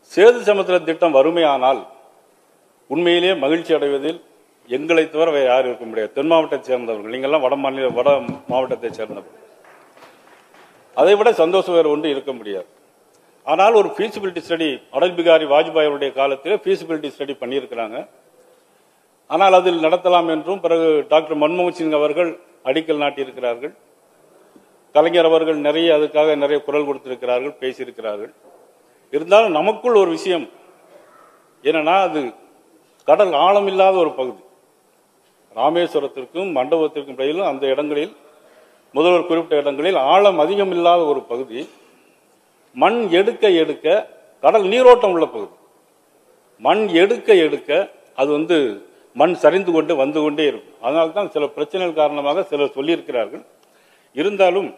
சேது சமுத்திர திட்டம் வறுமையானால் உண்மையிலேயே மகிழ்ச்சி அடைவதில் எங்களை தவிர வேறு யாரும் இருக்க முடியாது தென் மாவட்டத்தை சேர்ந்தவர்கள் நீங்கள்லாம் வட மாநில வட மாவட்டத்தை சேர்ந்தவர்கள் அதை விட சந்தோஷம் வேறு ஒன்று இருக்க முடியாது ஆனால் ஒரு ஃபீசிபிலிட்டி ஸ்டடி அடல் பிகாரி வாஜ்பாய் அவருடைய காலத்தில் ஃபீசிபிலிட்டி ஸ்டடி பண்ணியிருக்கிறாங்க ஆனால் அதில் நடத்தலாம் என்றும் பிறகு டாக்டர் மன்மோகன் சிங் அவர்கள் அடிக்கல் நாட்டியிருக்கிறார்கள் கலைஞர் அவர்கள் நிறைய அதுக்காக நிறைய குரல் கொடுத்திருக்கிறார்கள் பேசியிருக்கிறார்கள் இருந்தாலும் நமக்குள் ஒரு விஷயம் என்னன்னா அது கடல் ஆழம் இல்லாத ஒரு பகுதி ராமேஸ்வரத்திற்கும் மண்டபத்திற்கும் இடையிலும் அந்த இடங்களில் முதல்வர் குறிப்பிட்ட இடங்களில் ஆழம் அதிகம் இல்லாத ஒரு பகுதி மண் எடுக்க எடுக்க கடல் நீரோட்டம் உள்ள பகுதி மண் எடுக்க எடுக்க அது வந்து மண் சரிந்து கொண்டு வந்து கொண்டே இருக்கும் அதனால தான் சில பிரச்சனைகள் காரணமாக சிலர் சொல்லியிருக்கிறார்கள் இருந்தாலும்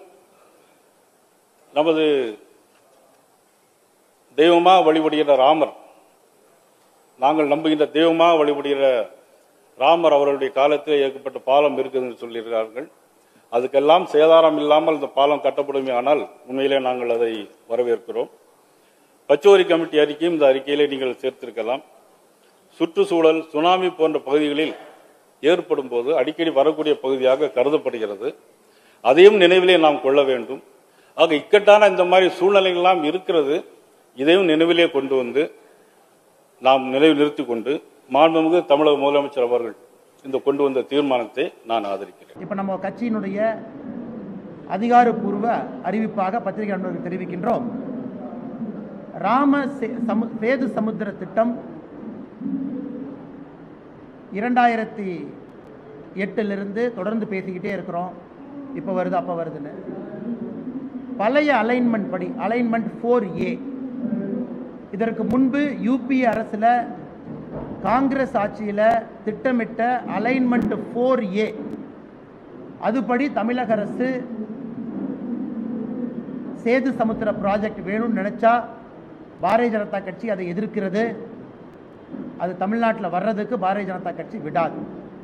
நமது தெய்வமாக வழிபடுகிற ராமர் நாங்கள் நம்புகின்ற தெய்வமாக வழிபடுகிற ராமர் அவர்களுடைய காலத்தில் ஏற்பட்ட பாலம் இருக்குதுன்னு சொல்லியிருக்கிறார்கள் அதுக்கெல்லாம் சேதாரம் இல்லாமல் இந்த பாலம் கட்டப்படுமே ஆனால் உண்மையிலே நாங்கள் அதை வரவேற்கிறோம் பச்சோரி கமிட்டி அறிக்கையும் இந்த அறிக்கையிலே நீங்கள் சேர்த்திருக்கலாம் சுற்றுச்சூழல் சுனாமி போன்ற பகுதிகளில் ஏற்படும் போது அடிக்கடி வரக்கூடிய பகுதியாக கருதப்படுகிறது அதையும் நினைவிலே நாம் கொள்ள வேண்டும் ஆக இக்கட்டான இந்த மாதிரி சூழ்நிலைகள்லாம் இருக்கிறது இதையும் நினைவிலே கொண்டு வந்து நாம் நினைவு நிறுத்திக் கொண்டு மாண்புமிகு தமிழக முதலமைச்சர் அவர்கள் இந்த கொண்டு வந்த தீர்மானத்தை நான் ஆதரிக்கிறேன் இப்போ நம்ம கட்சியினுடைய அதிகாரப்பூர்வ அறிவிப்பாக பத்திரிகை நண்பர்களுக்கு தெரிவிக்கின்றோம் ராம சே- சமு- சேது சமுத்திர திட்டம் இரண்டாயிரத்தி எட்டிலிருந்து தொடர்ந்து பேசிக்கிட்டே இருக்கிறோம் இப்போ வருது அப்போ வருதுன்னு பழைய அலைன்மெண்ட் படி அலைன்மெண்ட் ஃபோர் ஏ இதற்கு முன்பு யூபிஏ அரசில் காங்கிரஸ் ஆட்சியில் திட்டமிட்ட அலைன்மெண்ட் ஃபோர் ஏ அதுபடி தமிழக அரசு சேது சமுத்திர ப்ராஜெக்ட் வேணும்னு நினைச்சா பாரதிய ஜனதா கட்சி அதை எதிர்க்கிறது அது தமிழ்நாட்டில் வர்றதுக்கு பாரதிய ஜனதா கட்சி விடாது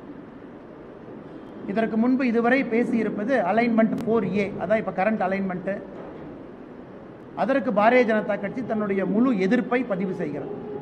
இதற்கு முன்பு இதுவரை பேசியிருப்பது அலைன்மெண்ட் ஃபோர் ஏ அதான் இப்போ கரண்ட் அலைன்மெண்ட்டு அதற்கு பாரதிய ஜனதா கட்சி தன்னுடைய முழு எதிர்ப்பை பதிவு செய்கிறது